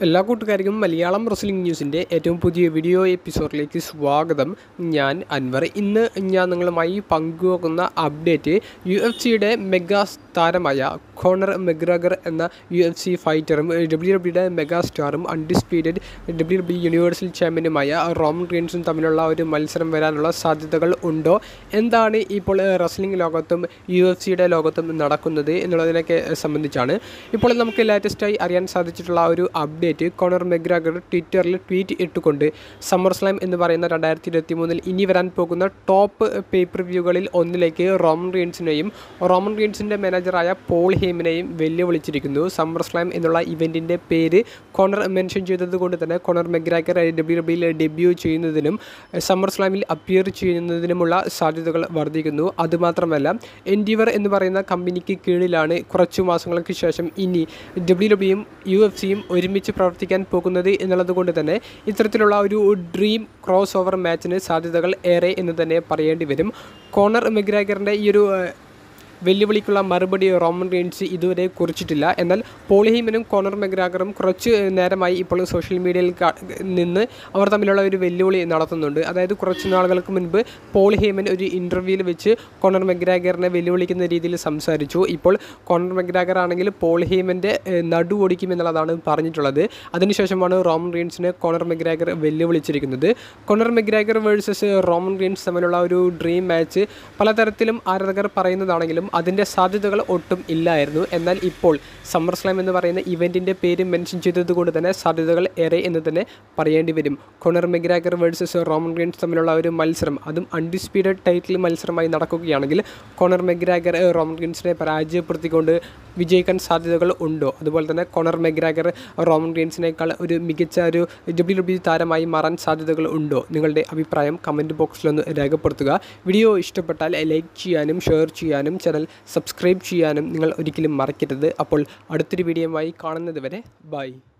എല്ലാ കൂട്ടുകാർക്കും മലയാളം റെസ്ലിംഗ് ന്യൂസിൻ്റെ ഏറ്റവും പുതിയ വീഡിയോ എപ്പിസോഡിലേക്ക് സ്വാഗതം ഞാൻ അൻവർ ഇന്ന് ഞാൻ നിങ്ങളുമായി പങ്കുവെക്കുന്ന അപ്ഡേറ്റ് യു എഫ് സിയുടെ മെഗാ താരമായ കോണർ മെഗ്രാഗർ എന്ന യു എഫ് സി ഫൈറ്ററും ഡബ്ല്യു ഡബ്ല്യുടെ മെഗാ സ്റ്റാറും അൺഡിസ്പ്യൂറ്റഡ് ഡബ്ല്യു ഡബ്ല്യു യൂണിവേഴ്സൽ ചാമ്പ്യനുമായ റോമൻ റീൻസും തമ്മിലുള്ള ഒരു മത്സരം വരാനുള്ള സാധ്യതകൾ ഉണ്ടോ എന്താണ് ഇപ്പോൾ റെസ്ലിംഗ് ലോകത്തും യു എഫ് സിയുടെ ലോകത്തും നടക്കുന്നത് എന്നുള്ളതിനൊക്കെ സംബന്ധിച്ചാണ് ഇപ്പോൾ നമുക്ക് ലേറ്റസ്റ്റായി അറിയാൻ സാധിച്ചിട്ടുള്ള ഒരു അപ്ഡേറ്റ് കോണർ മെഗ്രാഗർ ട്വിറ്ററിൽ ട്വീറ്റ് ഇട്ടുകൊണ്ട് സമ്മർ സ്ലാം എന്ന് പറയുന്ന രണ്ടായിരത്തി ഇരുപത്തി മൂന്നിൽ ഇനി വരാൻ പോകുന്ന ടോപ്പ് പേപ്പർ വ്യൂകളിൽ ഒന്നിലേക്ക് റോമൻ റീൻസിനെയും റോമൻ റീൻസിൻ്റെ മാനേജറായ പോൾ ഹേമിനെയും വെല്ലുവിളിച്ചിരിക്കുന്നു സമ്മർ സ്ലാം എന്നുള്ള ഇവൻറ്റിൻ്റെ പേര് കോണർ മെൻഷൻ ചെയ്തത് കൊണ്ട് തന്നെ കോണർ മെഗ്രാഗർ ഡബ്ല്യു ഡബ്ല്യുയിൽ ഡെബ്യൂ ചെയ്യുന്നതിനും സമ്മർ സ്ലാമിൽ അപ്പിയർ ചെയ്യുന്നതിനുമുള്ള സാധ്യതകൾ വർദ്ധിക്കുന്നു അതുമാത്രമല്ല എൻഡിവർ എന്ന് പറയുന്ന കമ്പനിക്ക് കീഴിലാണ് കുറച്ചു മാസങ്ങൾക്ക് ശേഷം ഇനി ഡബ്ല്യു ഡബ്ല്യുയും യു എഫ് സിയും ഒരുമിച്ച് പ്രവർത്തിക്കാൻ പോകുന്നത് എന്നുള്ളത് കൊണ്ട് തന്നെ ഇത്തരത്തിലുള്ള ഒരു ഡ്രീം ക്രോസ് ഓവർ മാച്ചിന് സാധ്യതകൾ ഏറെ എന്ന് തന്നെ പറയേണ്ടി വരും കോണർ മെഗ്രാഗറിൻ്റെ ഈ ഒരു ഏഹ്, വെല്ലുവിളിക്കുള്ള മറുപടി റോമൻ റീൻസ് ഇതുവരെ കുറിച്ചിട്ടില്ല എന്നാൽ പോളിഹീമനും കോണർ മെഗ്രാഗറും കുറച്ച് നേരമായി ഇപ്പോൾ സോഷ്യൽ മീഡിയയിൽ കാ- നിന്ന് അവർ തമ്മിലുള്ള ഒരു വെല്ലുവിളി നടത്തുന്നുണ്ട് അതായത് കുറച്ച് നാളുകൾക്ക് മുൻപ് പോൾ ഹേമൻ ഒരു ഇൻ്റർവ്യൂവിൽ വെച്ച് കോണർ മെഗ്രാഗറിനെ വെല്ലുവിളിക്കുന്ന രീതിയിൽ സംസാരിച്ചു ഇപ്പോൾ കോണർ മെഗ്രാഗർ ആണെങ്കിൽ പോൾ ഹേമൻ്റെ നടു ഓടിക്കുമെന്നുള്ളതാണ് പറഞ്ഞിട്ടുള്ളത് അതിനുശേഷമാണ് റോമൻ റീൻസിനെ കോണർ മെഗ്രാഗർ വെല്ലുവിളിച്ചിരിക്കുന്നത് Conor McGregor versus Roman Reigns തമ്മിലുള്ള ഒരു ഡ്രീം മാച്ച് പലതരത്തിലും ആരാധകർ പറയുന്നതാണെങ്കിലും അതിൻ്റെ സാധ്യതകൾ ഒട്ടും ഇല്ലായിരുന്നു എന്നാൽ ഇപ്പോൾ സമ്മർ സ്ലാം എന്ന് പറയുന്ന ഇവൻറ്റിൻ്റെ പേര് മെൻഷൻ ചെയ്തതുകൊണ്ട് തന്നെ സാധ്യതകൾ ഏറെ എന്ന് തന്നെ പറയേണ്ടി വരും Conor McGregor versus Roman Reigns തമ്മിലുള്ള ഒരു മത്സരം അതും അൺഡിസ്പ്യൂട്ടഡ് ടൈറ്റിൽ മത്സരമായി നടക്കുകയാണെങ്കിൽ കൊണർ മെഗ്രാഗർ റോമൻ റീൻസിനെ പരാജയപ്പെടുത്തിക്കൊണ്ട് വിജയിക്കാൻ സാധ്യതകൾ ഉണ്ടോ അതുപോലെ തന്നെ കൊണർ മെഗ്രാഗർ റോമൻ റീൻസിനേക്കാൾ ഒരു മികച്ച ഒരു ഡബ്ല്യു ഡബ്ല്യു താരമായി മാറാൻ സാധ്യതകൾ ഉണ്ടോ നിങ്ങളുടെ അഭിപ്രായം കമൻറ്റ് ബോക്സിലൊന്ന് രേഖപ്പെടുത്തുക വീഡിയോ ഇഷ്ടപ്പെട്ടാൽ ലൈക്ക് ചെയ്യാനും ഷെയർ ചെയ്യാനും ചാനൽ സബ്സ്ക്രൈബ് ചെയ്യാനും നിങ്ങൾ ഒരിക്കലും മറക്കരുത് അപ്പോൾ അടുത്തൊരു വീഡിയോയുമായി കാണുന്നത് വരെ ബൈ